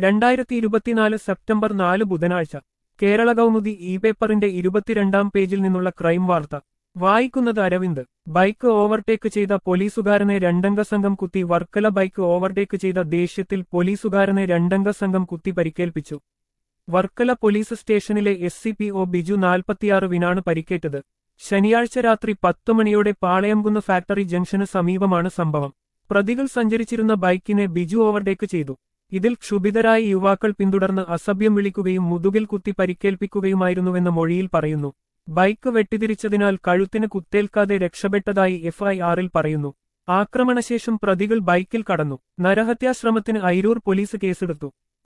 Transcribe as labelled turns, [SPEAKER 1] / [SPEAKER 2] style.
[SPEAKER 1] രണ്ടായിരത്തി ഇരുപത്തിനാല് സെപ്റ്റംബർ നാല് ബുധനാഴ്ച കേരള കൗമുദി ഇ പേപ്പറിന്റെ ഇരുപത്തിരണ്ടാം പേജിൽ നിന്നുള്ള ക്രൈം വാർത്ത വായിക്കുന്നത് അരവിന്ദ് ബൈക്ക് ഓവർടേക്ക് ചെയ്ത പോലീസുകാരനെ രണ്ടംഗ സംഘം കുത്തി വർക്കല ബൈക്ക് ഓവർടേക്ക് ചെയ്ത ദേഷ്യത്തിൽ പോലീസുകാരനെ രണ്ടംഗ സംഘം കുത്തി പരിക്കേൽപ്പിച്ചു വർക്കല പോലീസ് സ്റ്റേഷനിലെ S C P O Biju നാൽപ്പത്തിയാറുവിനാണ് പരിക്കേറ്റത് ശനിയാഴ്ച രാത്രി പത്തു മണിയോടെ പാളയംകുന്ന് ഫാക്ടറി ജംഗ്ഷന് സമീപമാണ് സംഭവം പ്രതികൾ സഞ്ചരിച്ചിരുന്ന ബൈക്കിനെ ബിജു ഓവർടേക്ക് ചെയ്തു ഇതിൽ ക്ഷുഭിതരായ യുവാക്കൾ പിന്തുടർന്ന് അസഭ്യം വിളിക്കുകയും മുതുകിൽ കുത്തി പരിക്കേൽപ്പിക്കുകയുമായിരുന്നുവെന്ന് മൊഴിയിൽ പറയുന്നു ബൈക്ക് വെട്ടിതിരിച്ചതിനാൽ കഴുത്തിന് കുത്തേൽക്കാതെ രക്ഷപ്പെട്ടതായി എഫ്ഐആറിൽ പറയുന്നു ആക്രമണശേഷം പ്രതികൾ ബൈക്കിൽ കടന്നു നരഹത്യാശ്രമത്തിന് ഐരൂർ പോലീസ് കേസെടുത്തു